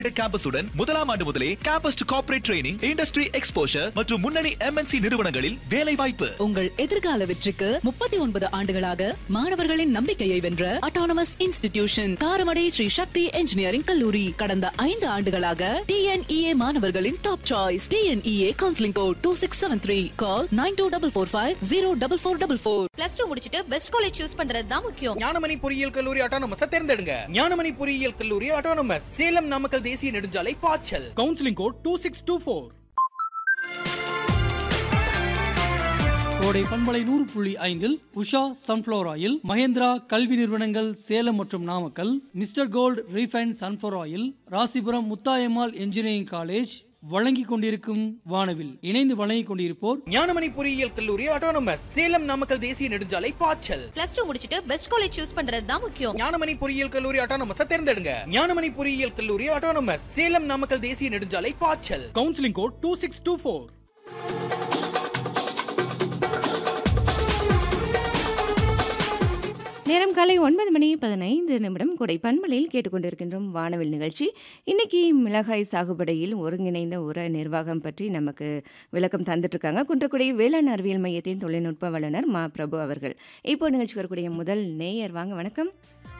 கேம்பஸுடன் முதலாம் ஆண்டு முதலே campus to corporate training industry exposure மற்றும் முன்னணி எம்என்சி நிறுவனங்களில் வேலை வாய்ப்பு உங்கள் எதிர்கால வெற்றிக்கு முப்பத்தி ஒன்பது ஆண்டுகளாக மாணவர்களின் நம்பிக்கையை வென்ற autonomous institution Karamadai Sri Sakthi engineering கல்லூரி கடந்த ஐந்து ஆண்டுகளாக டிஎன்இஏ மாணவர்களின் top choice TNEA counselling code two six seven three call nine two double four five zero double four double four plus two முடிச்சிட்டு பெஸ்ட் காலேஜ் சூஸ் பண்றது தான் முக்கியம் ஞானமணி பொறியியல் கல்லூரி ஆட்டோனமஸ் தேர்ந்தெடுங்க ஞானமணி பொறியியல் கல்லூரி ஆட்டோனமஸ் சேலம் நாமக்கல் தேசிய நெடுஞ்சாலை பாய்ச்சல் counselling code two six two four கோடை பண்பலை நூறு புள்ளி ஐந்தில் உஷா சன்ஃப்ளவர் ஆயில் மகேந்திரா கல்வி நிறுவனங்கள் சேலம் மற்றும் Namakkal mister gold refine sunflower oil Rasipuram Muthayammal engineering college வழங்கிக் கொண்டிருக்கும் வானவில் இணைந்து வழங்கிக் கொண்டிருப்போர் ஞானமணி பொறியியல் கல்லூரி ஆட்டோனமஸ் சேலம் நாமக்கல் தேசிய நெடுஞ்சாலை பாய்ச்சல் பிளஸ் டூ முடிச்சிட்டு பெஸ்ட் காலேஜ் சூஸ் பண்றது தான் முக்கியம் ஞானமணி பொறியியல் கல்லூரி ஆட்டோனமஸ் தேர்ந்தெடுங்க ஞானமணி பொறியியல் கல்லூரி ஆட்டோனமஸ் சேலம் நாமக்கல் தேசிய நெடுஞ்சாலை பாய்ச்சல் counselling code two six two four நேரம் காலை ஒன்பது மணி பதினைந்து நிமிடம் கொடை பன்மலையில் கேட்டுக்கொண்டிருக்கின்றோம் வானவில் நிகழ்ச்சி இன்னைக்கு மிளகாய் சாகுபடியில் ஒருங்கிணைந்த உர நிர்வாகம் பற்றி நமக்கு விளக்கம் தந்துட்டு இருக்காங்க குன்றக்குடி வேளாண் அறிவியல் மையத்தின் தொழில்நுட்ப வல்லுநர் மா பிரபு அவர்கள் இப்போ நிகழ்ச்சிக்கு வரக்கூடிய முதல் நேயர் வாங்க வணக்கம்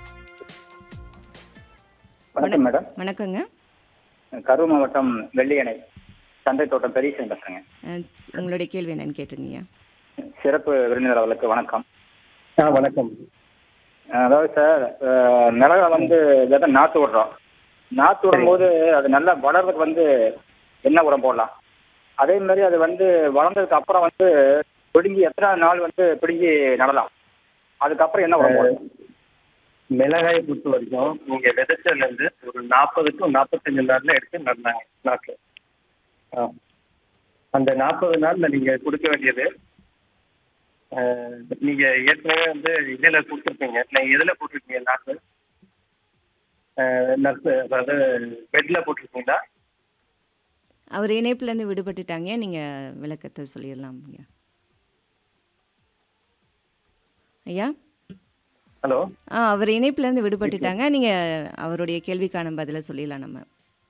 வணக்கம் மேடம் வணக்கங்க கரூர் மாவட்டம் வெள்ளியணை சந்தை தோட்டம் பெரியசன் பேசுறேங்க அஹ், உங்களுடைய கேள்வி என்னன்னு கேட்டுருங்கய்யா சிறப்பு விருந்தினர் அவர்களுக்கு வணக்கம் ஆ வணக்கம் அதாவது சார் அஹ், மிளகா வந்து விதை நாற்று விடுறோம் நாற்று விடும்போது அது நல்லா வளர்றதுக்கு வந்து என்ன உரம் போடலாம் அதே மாதிரி அது வந்து வளர்ந்ததுக்கு அப்புறம் வந்து பிடுங்கி எத்தனை நாள் வந்து பிடுங்கி நடலாம் அதுக்கப்புறம் என்ன உரம் போடலாம் மிளகாயை பொறுத்த வரைக்கும் நீங்க விதைச்சதுல இருந்து ஒரு நாற்பதுக்கும் நாற்பத்தஞ்சு நாள்ல எடுத்து நடுனாங்க நாக்கு ஆ. அந்த நாற்பது நாள்ல நீங்க கொடுக்க வேண்டியது அஹ், நீங்க ஏற்கனவே வந்து இதுல கொடுத்துருப்பீங்க நீங்க எதுல போட்டிருக்கீங்க நாக்கு நர்ஸ் அதாவது பெட்ல போட்டிருக்கீங்களா அவர் இணைப்புலேருந்து விடுபட்டுட்டாங்க நீங்கள் விளக்கத்தை சொல்லிடலாம் ஐயா ஐயா ஹலோ ஆ அவர் இணைப்புலேருந்து விடுபட்டுட்டாங்க நீங்கள் அவருடைய கேள்விக்கான பதிலை சொல்லிடலாம் நம்ம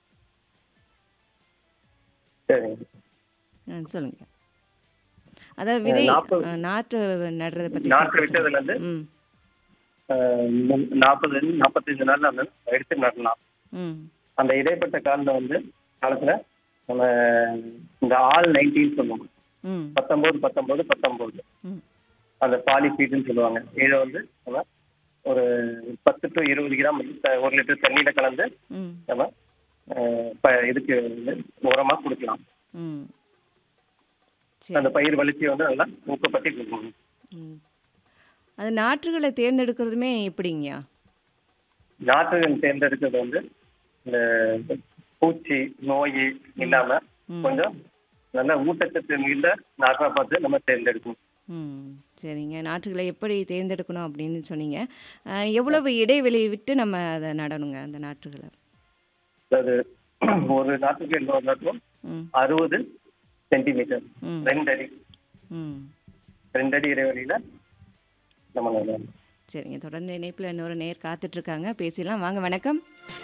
சரிங்க ஆ, சொல்லுங்க அதாவது விதை நாற்பது- ஆ, நாற்று நடுறதை பற்றி நாற்று விட்டதுல இருந்து ம் நாற்பது நாற்பத்தஞ்சு நாள்ல அந்த எடுத்து நடலாம் ம் அந்த இடைப்பட்ட காலில் வந்து காலத்துல நம்ம இந்த ஆல் நைன்டீன் சொல்லுவாங்க ம் பத்தொன்பது பத்தொன்பது பத்தொன்பது ம் அந்த பாலிஃபீட்னு சொல்லுவாங்க இதை வந்து நம்ம ஒரு பத்து டு இருபது கிராம் வந்து த- ஒரு லிட்டர் தண்ணியில கலந்து ம் நம்ம அஹ், ப- இதுக்கு வந்து உரமா கொடுக்கலாம் ம் அந்த சரி பயிர் வளர்ச்சியை வந்து நல்லா ஊக்கப்படுத்தி கொடுக்கணும் ம் அது நாற்றுகளை தேர்ந்தெடுக்கிறதுமே எப்படிங்கய்யா நாற்றுகள் தேர்ந்தெடுக்கிறது வந்து இந்த பூச்சி நோய் இல்லாம ம். கொஞ்சம் நல்ல ஊட்டச்சத்து மிகுந்த நாற்றா பார்த்து நம்ம தேர்ந்தெடுக்கணும் ம் சரிங்க நாற்றுகளை எப்படி தேர்ந்தெடுக்கணும் அப்படின்னு சொன்னீங்க அஹ், எவ்வளவு இடைவெளி விட்டு நம்ம அதை நடணுங்க அந்த நாற்றுகளை அதாவது ஒரு நாட்டுக்கு இன்னொரு நாட்டுக்கும் ம் அறுபது சென்டிமீட்டர் ம். ரெண்டு அடி ம் ரெண்டு அடி இடைவெளியில நம்ம நடணும். சரிங்க தொடர்ந்து இணைப்பில் இன்னொரு நேர் காத்துட்ருக்காங்க பேசிடலாம் வாங்க வணக்கம்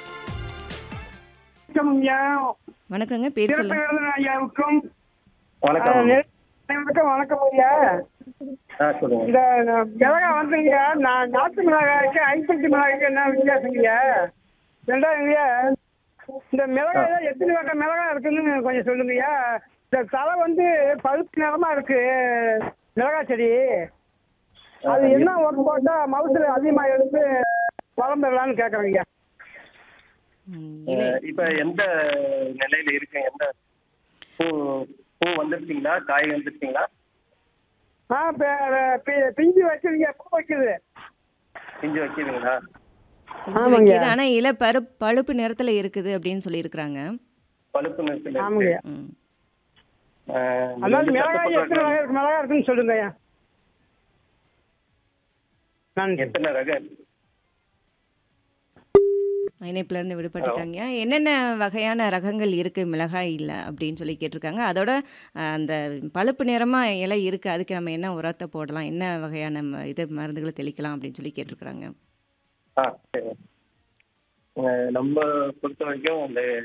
வணக்கம் ஐயா வணக்கங்க பேர் சிறப்பு சொல்லுங்க விருந்தினர் ஐயாவுக்கும் வணக்கம் வணக்கம் வணக்கம் ஐயா ஆ சொல்லுங்க இந்த மிளகா வந்துங்க நான் நாட்டு மிளகாய்க்கு ஐம்பத்தி மிளகாய்க்கு என்ன வித்தியாசங்கய்யா ரெண்டாவதுங்கய்யா இந்த மிளகாய் எத்தனை வகை மிளகாய் இருக்குன்னு கொஞ்சம் சொல்லுங்கய்யா இந்த தலை வந்து பழுப்பு நிறமா இருக்கு மிளகாய் செடி அது என்ன ஒர்க் போட்டா மவுசுல அதிகமா எடுத்து வளர்ந்துடலான்னு கேட்குறேங்க ம், இலை அஹ் இப்ப எந்த நிலையில இருக்கு எந்த பூ பூ வந்துருச்சுங்களா காய் வந்துருச்சுங்களா ஆ பி- பி- பிஞ்சு வச்சிருக்கீங்க பூ வைக்குது பிஞ்சு வைக்கிறீங்களா பிஞ்சு ஆமாங்க. வைக்கிது ஆனால் இலை பரு பழுப்பு நிறத்தில் இருக்குது அப்படின்னு சொல்லியிருக்கிறாங்க பழுப்பு நிறத்துல ஆமாங்க இருக்கு ம் அஹ் இது அதாவது வந்து மிளகாய் எத்தனை கட்டுப்படுற- வகை இருக்கு மிளகாய் இருக்குன்னு சொல்லுங்க ஐயா நன்றி எத்தனை ரக இணைப்புலேருந்து விடுபட்டுட்டாங்க என்னென்ன வகையான ரகங்கள் இருக்குது மிளகாய் இல்லை அப்படின்னு சொல்லி கேட்டிருக்காங்க அதோட அஹ், அந்த பழுப்பு நிறமாக இலை இருக்குது அதுக்கு நம்ம என்ன உரத்தை போடலாம் என்ன வகையான ம- இது மருந்துகளை தெளிக்கலாம் அப்படின்னு சொல்லி கேட்டிருக்கிறாங்க ஆ சரி அஹ் நம்ம பொறுத்த வரைக்கும் இந்த